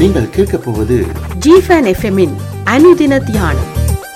நீங்கள் கேட்கப் போவது ஜிஃபன் எஃப்எம்மின் அனுதின தியானம்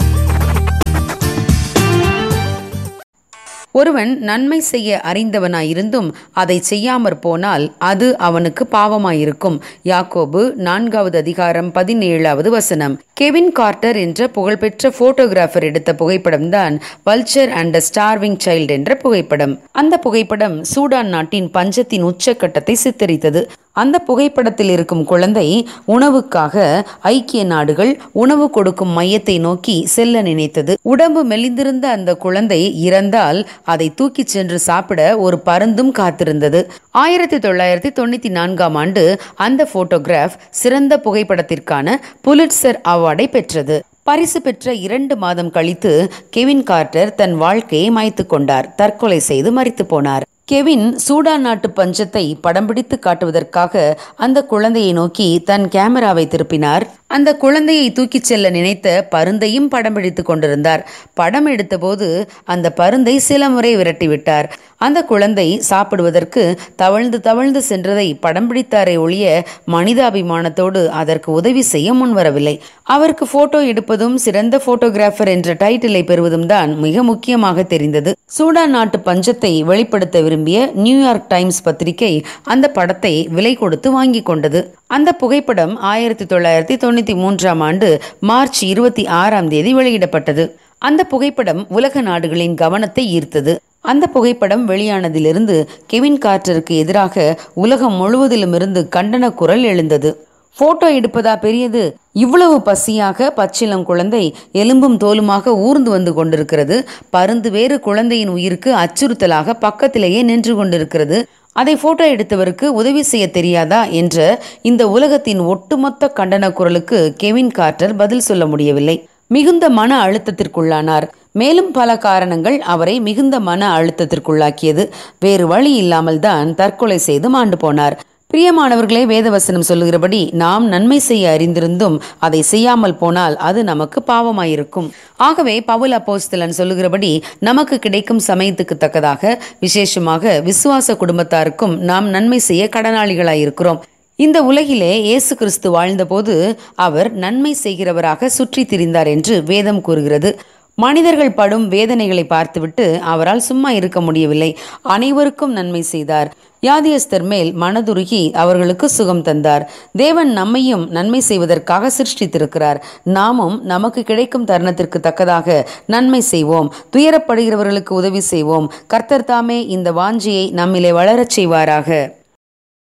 ஒருவன் நன்மை செய்ய அறிந்தவனாயிருந்தும் அதை செய்யாமற் போனால் அது அவனுக்கு பாவமாயிருக்கும் யாக்கோபு நான்காவது அதிகாரம் பதினேழாவது வசனம் கெவின் கார்ட்டர் என்ற புகழ்பெற்ற போட்டோகிராஃபர் எடுத்த புகைப்படம்தான் வல்ச்சர் அண்ட் ஸ்டார்விங் சைல்டு என்ற புகைப்படம் அந்த புகைப்படம் சூடான் நாட்டின் பஞ்சத்தின் உச்சக்கட்டத்தை சித்தரித்தது அந்த புகைப்படத்தில் இருக்கும் குழந்தை உணவுக்காக ஐக்கிய நாடுகள் உணவு கொடுக்கும் மையத்தை நோக்கி செல்ல நினைத்தது உடம்பு மெலிந்திருந்த அந்த குழந்தை இறந்தால் அதை தூக்கிச் சென்று சாப்பிட ஒரு பருந்தும் காத்திருந்தது ஆயிரத்தி தொள்ளாயிரத்தி தொண்ணூத்தி நான்காம் ஆண்டு அந்த போட்டோகிராஃப் சிறந்த புகைப்படத்திற்கான புலிட்சர் அவார்டை பெற்றது பரிசு பெற்ற இரண்டு மாதம் கழித்து கெவின் கார்ட்டர் தன் வாழ்க்கையை மாய்த்து கொண்டார் தற்கொலை செய்து மரித்து போனார் கெவின் சூடான் நாட்டு பஞ்சத்தை படம் பிடித்து காட்டுவதற்காக அந்த குழந்தையை நோக்கி தன் கேமராவை திருப்பினார் அந்த குழந்தையை தூக்கிச் செல்ல நினைத்த பருந்தையும் படம் பிடித்து கொண்டிருந்தார் படம் எடுத்தபோது அந்த பருந்தை சில முறை விரட்டிவிட்டார் அந்த குழந்தை சாப்பிடுவதற்கு தவழ்ந்து தவழ்ந்து சென்றதை படம் பிடித்தாரே ஒழிய மனிதாபிமானத்தோடு அதற்கு உதவி செய்ய முன்வரவில்லை அவருக்கு போட்டோ எடுப்பதும் சிறந்த போட்டோகிராஃபர் என்ற டைட்டிலை பெறுவதும் தான் மிக முக்கியமாக தெரிந்தது சூடான் நாட்டு பஞ்சத்தை வெளிப்படுத்த விரும்பிய நியூயார்க் டைம்ஸ் பத்திரிகை அந்த படத்தை விலை கொடுத்து வாங்கி கொண்டது அந்த புகைப்படம் ஆயிரத்தி தொள்ளாயிரத்தி தொண்ணூத்தி மூன்றாம் ஆண்டு மார்ச் இருபத்தி ஆறாம் தேதி வெளியிடப்பட்டது அந்த புகைப்படம் உலக நாடுகளின் கவனத்தை ஈர்த்தது அந்த புகைப்படம் வெளியானதிலிருந்து கெவின் கார்ட்டருக்கு எதிராக உலகம் முழுவதிலும் இருந்து கண்டன குரல் எழுந்தது போட்டோ எடுப்பதா பெரியது இவ்வளவு பசியாக பச்சிளம் குழந்தை எலும்பும் தோலுமாக ஊர்ந்து வந்து கொண்டிருக்கிறது பருந்து வேறு குழந்தையின் உயிருக்கு அச்சுறுத்தலாக பக்கத்திலேயே நின்று கொண்டிருக்கிறது அதை போட்டோ எடுத்தவருக்கு உதவி செய்ய தெரியாதா என்ற இந்த உலகத்தின் ஒட்டுமொத்த கண்டன குரலுக்கு கெவின் கார்ட்டர் பதில் சொல்ல முடியவில்லை மிகுந்த மன அழுத்தத்திற்குள்ளானார் மேலும் பல காரணங்கள் அவரை மிகுந்த மன அழுத்தத்திற்குள்ளாக்கியது வேறு வழி இல்லாமல் தான் தற்கொலை செய்து மாண்டு போனார் பிரியமானவர்களே வேதவசனம் சொல்லுகிறபடி நாம் நன்மை செய்ய அறிந்திருந்தும் அதை செய்யாமல் போனால் அது நமக்கு பாவமாயிருக்கும் ஆகவே பவுல் அப்போஸ்தலன் சொல்லுகிறபடி நமக்கு கிடைக்கும் சமயத்துக்கு தக்கதாக விசேஷமாக விசுவாச குடும்பத்தாருக்கும் நாம் நன்மை செய்ய கடனாளிகளாயிருக்கிறோம் இந்த உலகிலே இயேசு கிறிஸ்து வாழ்ந்தபோது அவர் நன்மை செய்கிறவராக சுற்றி திரிந்தார் என்று வேதம் கூறுகிறது மனிதர்கள் படும் வேதனைகளை பார்த்துவிட்டு அவரால் சும்மா இருக்க முடியவில்லை அனைவருக்கும் நன்மை செய்தார் யாதியஸ்தர் மேல் மனதுருகி அவர்களுக்கு சுகம் தந்தார் தேவன் நம்மையும் நன்மை செய்வதற்காக சிருஷ்டித்திருக்கிறார் நாமும் நமக்கு கிடைக்கும் தருணத்திற்கு தக்கதாக நன்மை செய்வோம் துயரப்படுகிறவர்களுக்கு உதவி செய்வோம் கர்த்தர் தாமே இந்த வாஞ்சியை நம்மிலே வளரச் செய்வாராக